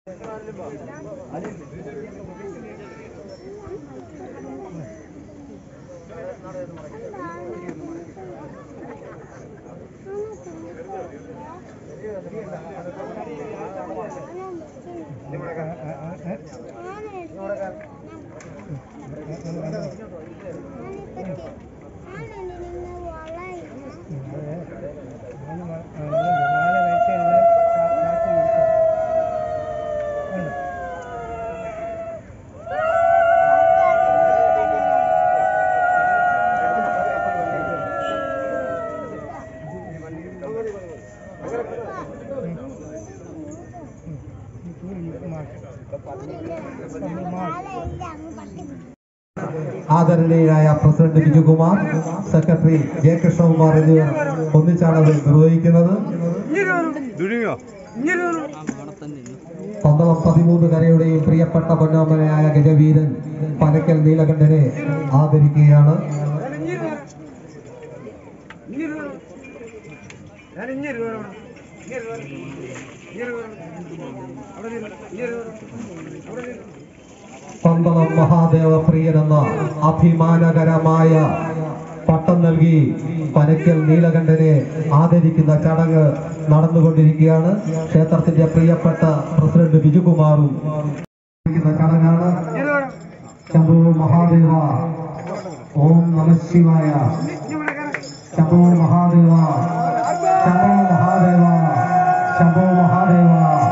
ആദരണീയനായ president Bijukumar secretary J Krishnakumar എന്നിവർ ഒന്നിച്ചാണ് അത് നിർവഹിക്കുന്നത് പന്തളം പതിമൂന്ന് കരയുടെയും പ്രിയപ്പെട്ട പൊന്നാമനയായ ഗജവീരൻ പനക്കൽ നീലകണ്ഠനെ ആദരിക്കുകയാണ് പന്തളം മഹാദേവ പ്രിയനെന്ന അഭിമാനകരമായ പട്ടം നൽകി പനക്കൽ നീലകണ്ഠനെ ആദരിക്കുന്ന ചടങ്ങ് നടന്നുകൊണ്ടിരിക്കുകയാണ് ക്ഷേത്രത്തിന്റെ പ്രിയപ്പെട്ട പ്രസിഡന്റ് ബിജുകുമാറും ആദരിക്കുന്ന ചടങ്ങാണ് ശംഭു മഹാദേവ ഓം നമ ശിവായ ശംഭു മഹാദേവ ശംഭു മഹാദേവ ശംഭു മഹാദേവ